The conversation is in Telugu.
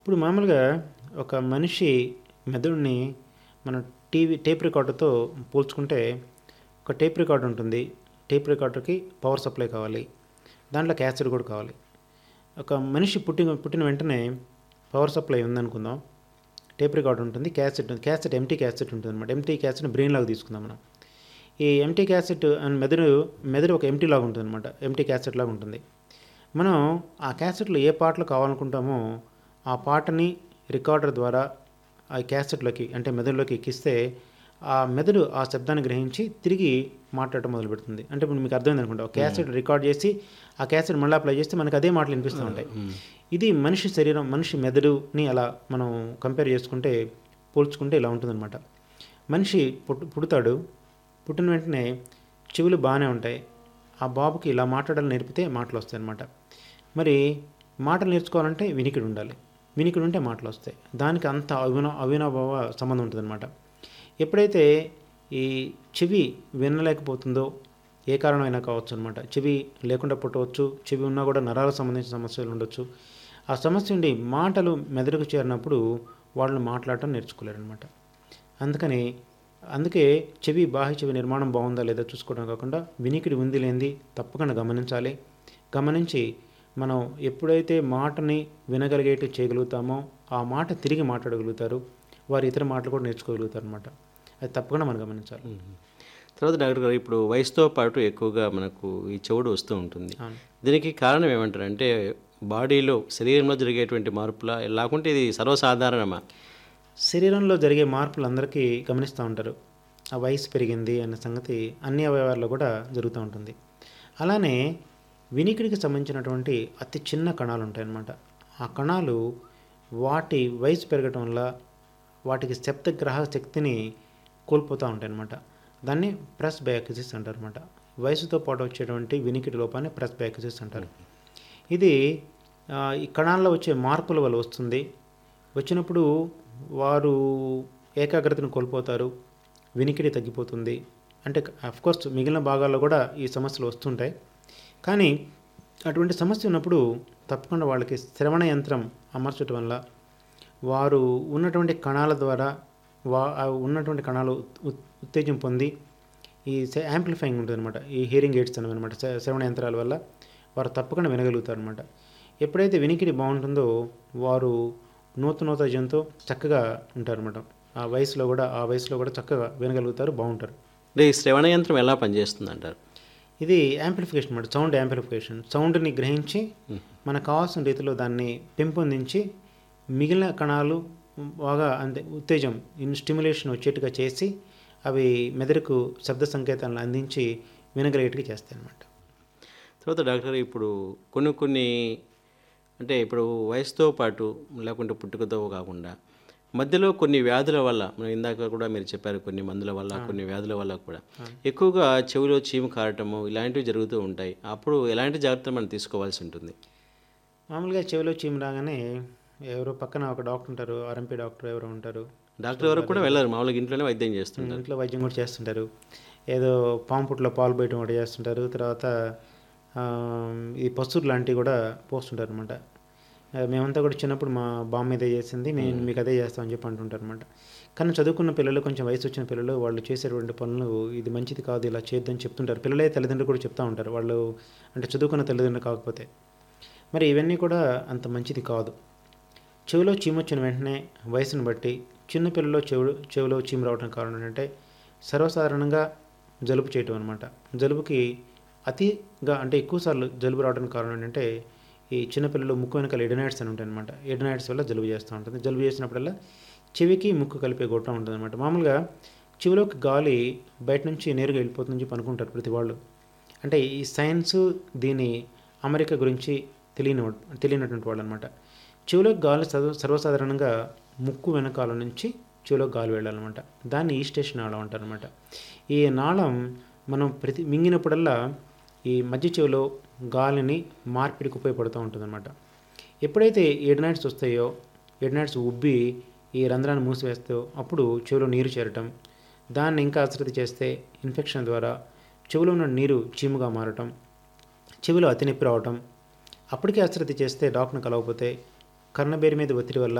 ఇప్పుడు మామూలుగా ఒక మనిషి మెదడుని మనం టీవీ టేప్ రికార్డర్తో పోల్చుకుంటే ఒక టేప్ రికార్డు ఉంటుంది టేప్ రికార్డర్కి పవర్ సప్లై కావాలి దాంట్లో క్యాసెట్ కూడా కావాలి ఒక మనిషి పుట్టిన పుట్టిన వెంటనే పవర్ సప్లై ఉందనుకుందాం టేప్ రికార్డు ఉంటుంది క్యాసెట్ ఉంది క్యాసెట్ ఎంటీ క్యాసెట్ ఉంటుంది అనమాట ఎంటీ క్యాసెట్ బ్రెయిన్ లాగా తీసుకుందాం మనం ఈ ఎంటీ క్యాసెట్ అండ్ మెదడు మెదడు ఒక ఎంటీ లాగా ఉంటుంది అనమాట ఎంటీ క్యాసెట్ లాగా ఉంటుంది మనం ఆ క్యాసెట్లో ఏ పాటలు కావాలనుకుంటామో ఆ పాటని రికార్డర్ ద్వారా ఆ క్యాసెట్లోకి అంటే మెదడులోకి ఎక్కిస్తే ఆ మెదడు ఆ శబ్దాన్ని గ్రహించి తిరిగి మాట్లాడటం మొదలు పెడుతుంది అంటే ఇప్పుడు మీకు అర్థమైంది అనుకుంటా ఒక క్యాసెట్ రికార్డ్ చేసి ఆ క్యాసెట్ మళ్ళీ అప్లై చేస్తే మనకు అదే మాటలు వినిపిస్తూ ఉంటాయి ఇది మనిషి శరీరం మనిషి మెదడుని అలా మనం కంపేర్ చేసుకుంటే పోల్చుకుంటే ఇలా ఉంటుందన్నమాట మనిషి పుట్టు పుడతాడు పుట్టిన వెంటనే చెవులు బాగానే ఉంటాయి ఆ బాబుకి ఇలా మాట్లాడాలని నేర్పితే మాటలు వస్తాయి అన్నమాట మరి మాటలు నేర్చుకోవాలంటే వినికిడి ఉండాలి వినికిడి ఉంటే మాటలు వస్తాయి దానికి అంత అవిన అవినాభావ సంబంధం ఉంటుందన్నమాట ఎప్పుడైతే ఈ చెవి వినలేకపోతుందో ఏ కారణమైనా కావచ్చు అనమాట చెవి లేకుండా పుట్టవచ్చు చెవి ఉన్నా కూడా నరాలకు సంబంధించిన సమస్యలు ఉండొచ్చు ఆ సమస్య ఉండి మాటలు మెదడుకు చేరినప్పుడు వాళ్ళు మాట్లాడటం నేర్చుకోలేరనమాట అందుకని అందుకే చెవి బాహ్య చెవి నిర్మాణం బాగుందా లేదా చూసుకోవడం కాకుండా వినికిడి ఉంది లేనిది తప్పకుండా గమనించాలి గమనించి మనం ఎప్పుడైతే మాటని వినగలిగేట్టు చేయగలుగుతామో ఆ మాట తిరిగి మాట్లాడగలుగుతారు వారు ఇతర మాటలు కూడా నేర్చుకోగలుగుతారు అనమాట అది తప్పకుండా మనం గమనించాలి తర్వాత డాక్టర్ గారు ఇప్పుడు వయసుతో పాటు ఎక్కువగా మనకు ఈ చెవుడు వస్తూ ఉంటుంది అవును. దీనికి కారణం ఏమంటారు అంటే బాడీలో శరీరంలో జరిగేటువంటి మార్పులా లేకుంటే ఇది సర్వసాధారణమా శరీరంలో జరిగే మార్పులు అందరికీ గమనిస్తూ ఉంటారు ఆ వయసు పెరిగింది అన్న సంగతి అన్ని అవయవాల్లో కూడా జరుగుతూ ఉంటుంది అలానే వినికిడికి సంబంధించినటువంటి అతి చిన్న కణాలు ఉంటాయన్నమాట ఆ కణాలు వాటి వయసు పెరగటం వల్ల వాటికి శబ్దగ్రహ శక్తిని కోల్పోతూ ఉంటాయన్నమాట దాన్ని ప్రెస్ బయాకిసిస్ అంటారు అనమాట వయసుతో పాటు వచ్చేటువంటి వినికిడి లోపాన్ని ప్రెస్ బయాకిసిస్ అంటారు ఇది ఆ, ఈ కణాల్లో వచ్చే మార్పుల వల్ల వస్తుంది వచ్చినప్పుడు వారు ఏకాగ్రతను కోల్పోతారు వినికిడి తగ్గిపోతుంది అంటే కోర్స్ మిగిలిన భాగాల్లో కూడా ఈ సమస్యలు వస్తుంటాయి కానీ అటువంటి సమస్య ఉన్నప్పుడు తప్పకుండా వాళ్ళకి శ్రవణ యంత్రం అమర్చడం వల్ల వారు ఉన్నటువంటి కణాల ద్వారా వా ఆ ఉన్నటువంటి కణాలు ఉత్- ఉత్తేజం పొంది ఈ యాంప్లిఫైయింగ్ ఉంటుంది అనమాట ఈ హియరింగ్ ఎయిడ్స్ అనమాట శ్రవణ యంత్రాల వల్ల వారు తప్పకుండా వినగలుగుతారు అనమాట ఎప్పుడైతే వినికిడి బాగుంటుందో వారు నూతనోత్తేజంతో చక్కగా ఉంటారన్నమాట ఆ వయసులో కూడా ఆ వయసులో కూడా చక్కగా వినగలుగుతారు బాగుంటారు అంటే ఈ శ్రవణ యంత్రం ఎలా పనిచేస్తుంది అంటారు ఇది యాంప్లిఫికేషన్ అనమాట సౌండ్ యాంప్లిఫికేషన్ సౌండ్ని గ్రహించి మనకు కావాల్సిన రీతిలో దాన్ని పెంపొందించి మిగిలిన కణాలు బాగా అంతే ఉత్తేజం ఇన్ స్టిమ్యులేషన్ వచ్చేట్టుగా చేసి అవి మెదడుకు శబ్ద సంకేతాలను అందించి వినగలిగేట్టుగా చేస్తాయి అన్నమాట తర్వాత డాక్టర్ ఇప్పుడు కొన్ని కొన్ని అంటే ఇప్పుడు వయసుతో పాటు లేకుంటే పుట్టుకతో కాకుండా మధ్యలో కొన్ని వ్యాధుల వల్ల మనం ఇందాక కూడా మీరు చెప్పారు కొన్ని మందుల వల్ల కొన్ని వ్యాధుల వల్ల కూడా ఎక్కువగా చెవిలో చీము కారటము ఇలాంటివి జరుగుతూ ఉంటాయి అప్పుడు ఎలాంటి జాగ్రత్తలు మనం తీసుకోవాల్సి ఉంటుంది మామూలుగా చెవిలో చీము రాగానే ఎవరో పక్కన ఒక డాక్టర్ ఉంటారు ఆర్ఎంపీ డాక్టర్ ఎవరో ఉంటారు డాక్టర్ వరకు కూడా వెళ్ళరు మామూలుగా ఇంట్లోనే వైద్యం చేస్తుంటారు ఇంట్లో వైద్యం కూడా చేస్తుంటారు ఏదో పాము పుట్లో పాలు బయటం కూడా చేస్తుంటారు తర్వాత ఆ, ఈ పసురు లాంటివి కూడా పోస్తుంటారు అనమాట మేమంతా కూడా చిన్నప్పుడు మా బామ్మ ఇదే చేసింది నేను మీకు అదే చేస్తామని చెప్పి అంటుంటారు అనమాట కానీ చదువుకున్న పిల్లలు కొంచెం వయసు వచ్చిన పిల్లలు వాళ్ళు చేసేటువంటి పనులు ఇది మంచిది కాదు ఇలా చేయొద్దని చెప్తుంటారు పిల్లలే తల్లిదండ్రులు కూడా చెప్తూ ఉంటారు వాళ్ళు అంటే చదువుకున్న తల్లిదండ్రులు కాకపోతే మరి ఇవన్నీ కూడా అంత మంచిది కాదు చెవిలో చీమ వచ్చిన వెంటనే వయసును బట్టి చిన్న పిల్లలో చెవు చెవిలో చీమ రావడం కారణం ఏంటంటే సర్వసాధారణంగా జలుబు చేయటం అనమాట జలుబుకి అతిగా అంటే ఎక్కువసార్లు జలుబు రావడానికి కారణం ఏంటంటే ఈ చిన్నపిల్లలు ముక్కు వెనకాల ఎడనాయిడ్స్ అని ఉంటాయి అనమాట ఎడనాయిడ్స్ వల్ల జలుబు చేస్తూ ఉంటుంది జలుబు చేసినప్పుడల్లా చెవికి ముక్కు కలిపే గొట్టం ఉంటుంది అనమాట మామూలుగా చెవిలోకి గాలి బయట నుంచి నేరుగా వెళ్ళిపోతుందని చెప్పి అనుకుంటారు ప్రతి వాళ్ళు అంటే ఈ సైన్స్ దీని అమెరికా గురించి తెలియని తెలియనటువంటి వాళ్ళు అనమాట చెవిలోకి గాలి సర్వ సర్వసాధారణంగా ముక్కు వెనకాల నుంచి చెవిలోకి గాలి వెళ్ళాలన్నమాట దాన్ని ఈ స్టేషన్ నాళం అంటారు అనమాట ఈ నాళం మనం ప్రతి మింగినప్పుడల్లా ఈ మధ్య చెవిలో గాలిని మార్పిడికి ఉపయోగపడుతూ ఉంటుందన్నమాట ఎప్పుడైతే ఎడనైట్స్ వస్తాయో ఎడనైట్స్ ఉబ్బి ఈ రంధ్రాన్ని మూసివేస్తాయో అప్పుడు చెవిలో నీరు చేరటం దాన్ని ఇంకా అశ్రద్ధ చేస్తే ఇన్ఫెక్షన్ ద్వారా చెవిలో ఉన్న నీరు చీముగా మారటం చెవిలో అతి నొప్పి రావటం అప్పటికే అశ్రద్ధ చేస్తే డాక్టర్ని కలవకపోతే కర్ణబేరి మీద ఒత్తిడి వల్ల